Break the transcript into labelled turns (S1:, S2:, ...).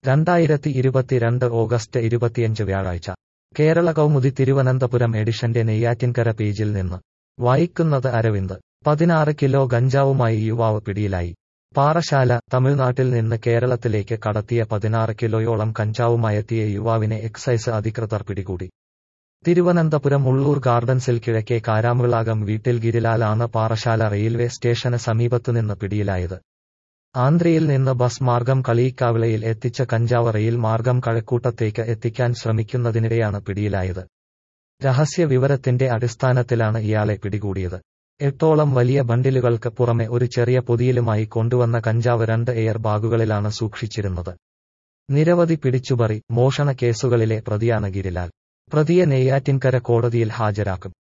S1: രണ്ടായിരത്തി ഇരുപത്തിരണ്ട് ഓഗസ്റ്റ് ഇരുപത്തിയഞ്ച് വ്യാഴാഴ്ച കേരള കൗമുദി തിരുവനന്തപുരം എഡിഷന്റെ നെയ്യാറ്റിൻകര പേജിൽ നിന്ന് വായിക്കുന്നത് അരവിന്ദ് പതിനാറ് കിലോ ഗഞ്ചാവുമായി യുവാവ് പിടിയിലായി പാറശാല തമിഴ്നാട്ടിൽ നിന്ന് കേരളത്തിലേക്ക് കടത്തിയ പതിനാറ് കിലോയോളം കഞ്ചാവുമായെത്തിയ യുവാവിനെ എക്സൈസ് അധികൃതർ പിടികൂടി തിരുവനന്തപുരം ഉള്ളൂർ ഗാർഡൻസിൽ കിഴക്കേ കാരാമ്പിളാകം വീട്ടിൽ ഗിരിലാലാണ് പാറശാല റെയിൽവേ സ്റ്റേഷന് സമീപത്തുനിന്ന് പിടിയിലായത് ആന്ധ്രയിൽ നിന്ന് ബസ് മാർഗം കളിയിക്കാവിളയിൽ എത്തിച്ച കഞ്ചാവ് റെയിൽ മാർഗം കഴക്കൂട്ടത്തേക്ക് എത്തിക്കാൻ ശ്രമിക്കുന്നതിനിടെയാണ് പിടിയിലായത് രഹസ്യ വിവരത്തിന്റെ അടിസ്ഥാനത്തിലാണ് ഇയാളെ പിടികൂടിയത് എട്ടോളം വലിയ ബണ്ടിലുകൾക്ക് പുറമെ ഒരു ചെറിയ പൊതിയിലുമായി കൊണ്ടുവന്ന കഞ്ചാവ് രണ്ട് എയർ ബാഗുകളിലാണ് സൂക്ഷിച്ചിരുന്നത് നിരവധി പിടിച്ചുപറി മോഷണ കേസുകളിലെ പ്രതിയാണ് ഗിരിലാൽ പ്രതിയെ നെയ്യാറ്റിൻകര കോടതിയിൽ ഹാജരാക്കും